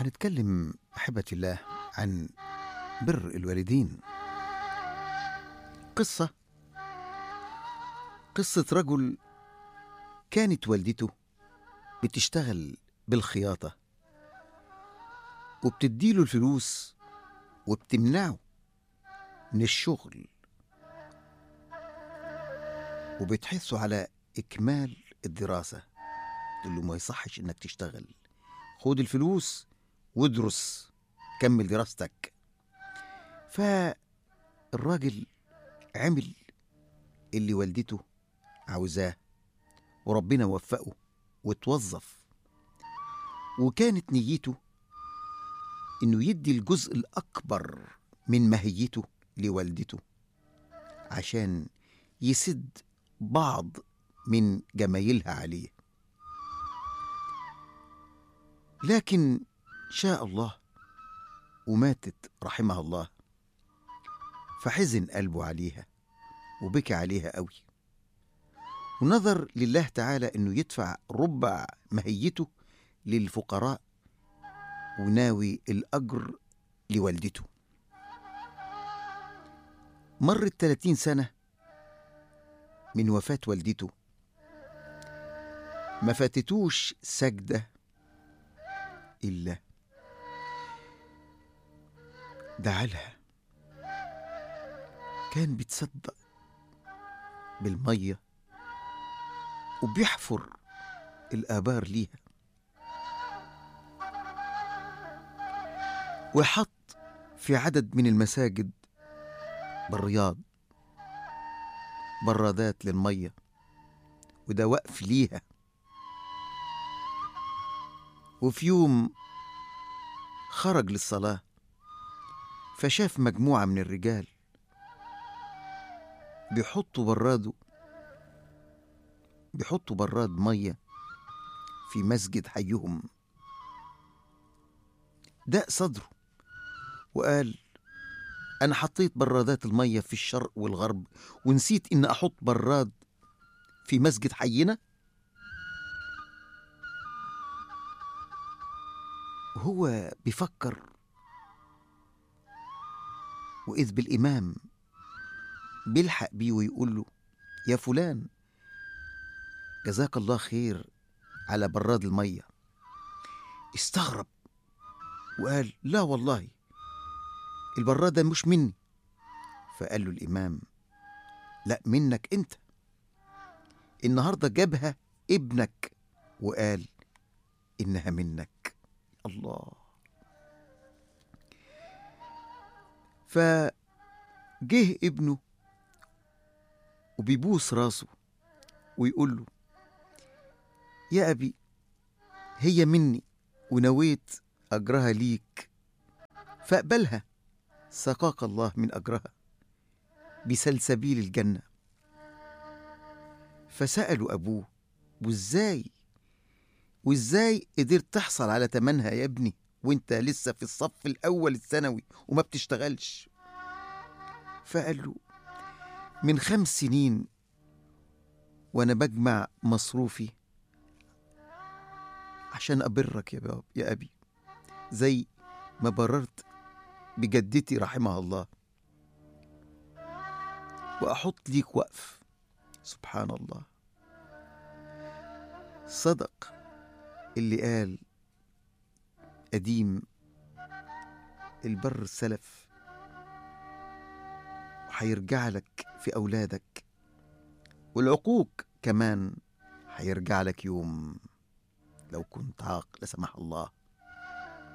هنتكلم أحبة الله عن بر الوالدين قصة قصة رجل كانت والدته بتشتغل بالخياطة وبتديله الفلوس وبتمنعه من الشغل وبتحثه على إكمال الدراسة تقول له ما يصحش إنك تشتغل خد الفلوس وادرس كمل دراستك فالراجل عمل اللي والدته عاوزاه وربنا وفقه وتوظف وكانت نيته انه يدي الجزء الاكبر من ماهيته لوالدته عشان يسد بعض من جمايلها عليه لكن شاء الله وماتت رحمها الله فحزن قلبه عليها وبكى عليها قوي ونظر لله تعالى انه يدفع ربع مهيته للفقراء وناوي الاجر لوالدته مرت 30 سنه من وفاه والدته ما فاتتوش سجده الا دعالها كان بيتصدق بالميه وبيحفر الآبار ليها وحط في عدد من المساجد بالرياض برادات للمية وده وقف ليها وفي يوم خرج للصلاة فشاف مجموعة من الرجال بيحطوا براده بيحطوا براد مية في مسجد حيهم دق صدره وقال أنا حطيت برادات المية في الشرق والغرب ونسيت إن أحط براد في مسجد حينا وهو بيفكر وإذ بالإمام بيلحق بيه ويقول له يا فلان جزاك الله خير على براد المية استغرب وقال لا والله البراد ده مش مني فقال له الإمام لا منك أنت النهاردة جابها ابنك وقال إنها منك الله فجه ابنه وبيبوس راسه ويقول له يا أبي هي مني ونويت أجرها ليك فاقبلها سقاك الله من أجرها بسلسبيل الجنة فسألوا أبوه وإزاي وإزاي قدرت تحصل على تمنها يا ابني وانت لسه في الصف الأول الثانوي وما بتشتغلش فقال له من خمس سنين وأنا بجمع مصروفي عشان أبرك يا باب يا أبي زي ما بررت بجدتي رحمها الله وأحط ليك وقف سبحان الله صدق اللي قال قديم البر السلف وهيرجع لك في أولادك والعقوق كمان هيرجع لك يوم لو كنت عاق لا سمح الله